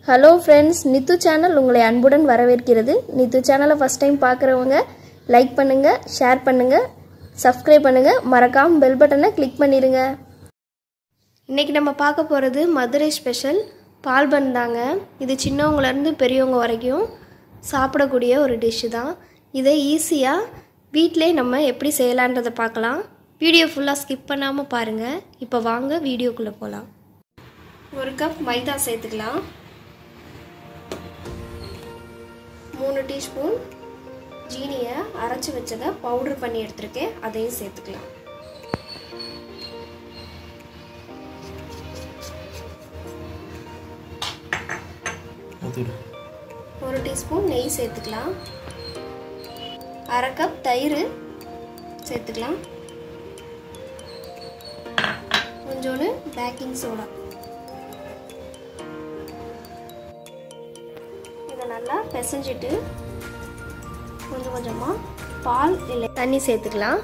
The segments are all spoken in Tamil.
ஹலோ ஃப்ரெண்ட்ஸ் நித்து சேனல் உங்களை அன்புடன் வரவேற்கிறது நித்து சேனலை ஃபஸ்ட் டைம் பார்க்குறவங்க லைக் பண்ணுங்கள் ஷேர் பண்ணுங்கள் சப்ஸ்கிரைப் பண்ணுங்கள் மறக்காம பெல் பட்டனை கிளிக் பண்ணிடுங்க இன்றைக்கி நம்ம பார்க்க போகிறது மதுரை ஸ்பெஷல் பால் பன் தாங்க இது சின்னவங்கலேருந்து பெரியவங்க வரைக்கும் சாப்பிடக்கூடிய ஒரு டிஷ்ஷு தான் இதை ஈஸியாக வீட்டிலே நம்ம எப்படி செய்யலான்றதை பார்க்கலாம் வீடியோ ஃபுல்லாக ஸ்கிப் பண்ணாமல் பாருங்கள் இப்போ வாங்க வீடியோக்குள்ளே போகலாம் ஒரு கப் மைதா சேர்த்துக்கலாம் மூணு டீஸ்பூன் ஜீனியை அரைச்சி வச்சதை பவுடர் பண்ணி எடுத்திருக்கேன் அதையும் சேர்த்துக்கலாம் ஒரு டீஸ்பூன் நெய் சேர்த்துக்கலாம் அரை கப் தயிர் சேர்த்துக்கலாம் கொஞ்சோண்டு பேக்கிங் சோடா இதை நல்லா பிசைஞ்சிட்டு கொஞ்சம் கொஞ்சமாக பால் இல்லை தண்ணி சேர்த்துக்கலாம்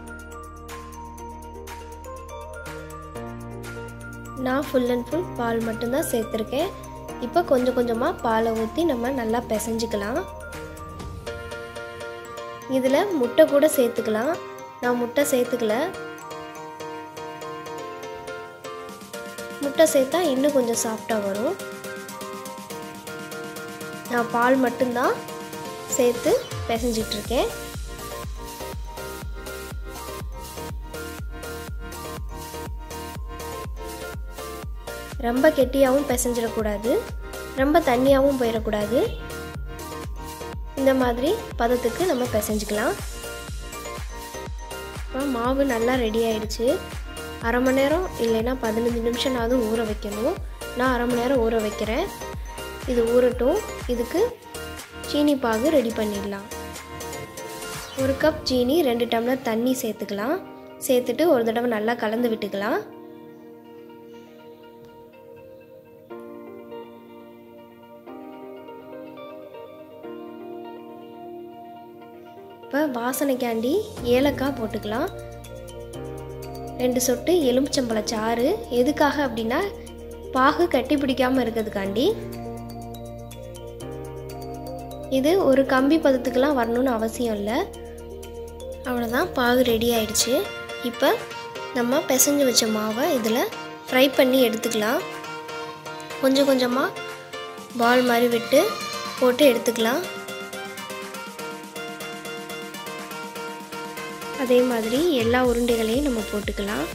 நான் ஃபுல் அண்ட் ஃபுல் பால் மட்டும்தான் சேர்த்துருக்கேன் இப்போ கொஞ்சம் கொஞ்சமாக பாலை ஊற்றி நம்ம நல்லா பிசைஞ்சிக்கலாம் இதில் முட்டை கூட சேர்த்துக்கலாம் நான் முட்டை சேர்த்துக்கல முட்டை சேர்த்தா இன்னும் கொஞ்சம் சாஃப்டாக வரும் நான் பால் மட்டும்தான் சேர்த்து பிசைஞ்சிட்ருக்கேன் ரொம்ப கெட்டியாகவும் பிசைஞ்சிடக்கூடாது ரொம்ப தண்ணியாகவும் போயிடக்கூடாது இந்த மாதிரி பதத்துக்கு நம்ம பிசைஞ்சிக்கலாம் மாவு நல்லா ரெடி ஆயிடுச்சு அரை மணி நேரம் இல்லைன்னா பதினஞ்சு நிமிஷம்னாவது ஊற வைக்கணும் நான் அரை மணி நேரம் ஊற வைக்கிறேன் இது ஊறட்டும் இதுக்கு சீனி பாகு ரெடி பண்ணிடலாம் ஒரு கப் சீனி ரெண்டு டம்ளர் தண்ணி சேர்த்துக்கலாம் சேர்த்துட்டு ஒரு தடவை நல்லா கலந்து விட்டுக்கலாம் இப்போ வாசனைக்காண்டி ஏலக்காய் போட்டுக்கலாம் ரெண்டு சொட்டு எலுமிச்சம்பழ சாறு எதுக்காக அப்படின்னா பாகு கட்டி பிடிக்காமல் இருக்கிறதுக்காண்டி இது ஒரு கம்பி பதத்துக்கெலாம் வரணும்னு அவசியம் இல்லை அவ்வளோதான் பாகு ரெடி ஆயிடுச்சு இப்போ நம்ம பிசைஞ்சு வச்ச மாவை இதில் ஃப்ரை பண்ணி எடுத்துக்கலாம் கொஞ்சம் கொஞ்சமாக பால் மாதிரி விட்டு போட்டு எடுத்துக்கலாம் அதே மாதிரி எல்லா உருண்டைகளையும் நம்ம போட்டுக்கலாம்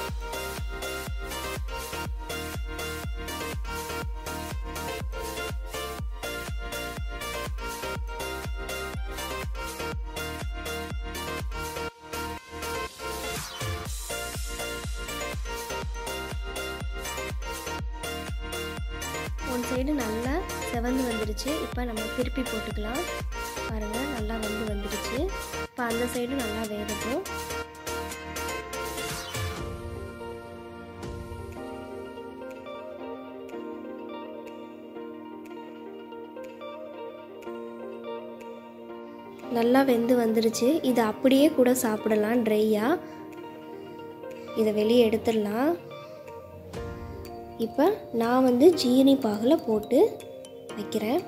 ஒன் சைடு நல்லா செவந்து வந்துடுச்சு இப்போ நம்ம திருப்பி போட்டுக்கலாம் பாருங்கள் நல்லா வந்து வந்துடுச்சு இப்போ அந்த சைடு நல்லா வேகட்டும் நல்லா வெந்து வந்துடுச்சு இதை அப்படியே கூட சாப்பிடலாம் ட்ரையாக இதை வெளியே எடுத்துடலாம் இப்போ நான் வந்து ஜீனி பாகில் போட்டு வைக்கிறேன்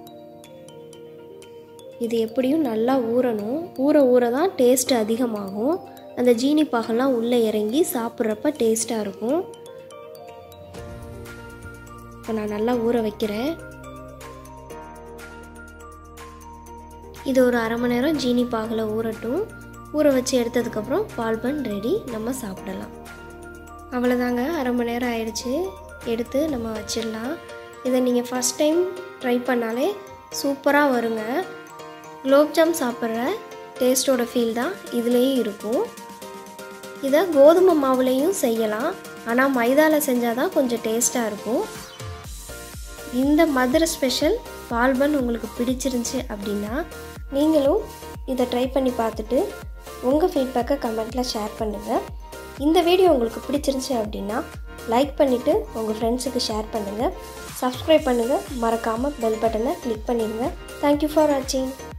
இது எப்படியும் நல்லா ஊறணும் ஊற ஊற தான் டேஸ்ட் அதிகமாகும் அந்த ஜீனி பாகெல்லாம் உள்ளே இறங்கி சாப்பிட்றப்ப டேஸ்ட்டாக இருக்கும் இப்போ நான் நல்லா ஊற வைக்கிறேன் இது ஒரு அரை மணி நேரம் ஜீனி பாகில் ஊறட்டும் ஊற வச்சு எடுத்ததுக்கப்புறம் பால் பன் ரெடி நம்ம சாப்பிடலாம் அவ்வளோதாங்க அரை மணி நேரம் ஆயிடுச்சு எடுத்து நம்ம வச்சிடலாம் இதை நீங்கள் ஃபஸ்ட் டைம் ட்ரை பண்ணாலே சூப்பராக வருங்க குலோப்ஜாம் சாப்பிட்ற டேஸ்ட்டோட ஃபீல் தான் இதுலேயும் இருக்கும் இதை கோதுமை மாவுலேயும் செய்யலாம் ஆனால் மைதாவில் செஞ்சால் தான் கொஞ்சம் டேஸ்ட்டாக இருக்கும் இந்த மதுரை ஸ்பெஷல் பால்பன் உங்களுக்கு பிடிச்சிருந்துச்சி அப்படின்னா நீங்களும் இதை ட்ரை பண்ணி பார்த்துட்டு உங்கள் ஃபீட்பேக்கை கமெண்ட்டில் ஷேர் பண்ணுங்கள் இந்த வீடியோ உங்களுக்கு பிடிச்சிருந்துச்சி அப்படின்னா லைக் பண்ணிவிட்டு உங்கள் ஃப்ரெண்ட்ஸுக்கு ஷேர் பண்ணுங்கள் சப்ஸ்கிரைப் பண்ணுங்கள் மறக்காமல் பெல் பட்டனை கிளிக் பண்ணிடுங்க தேங்க்யூ ஃபார் வாட்சிங்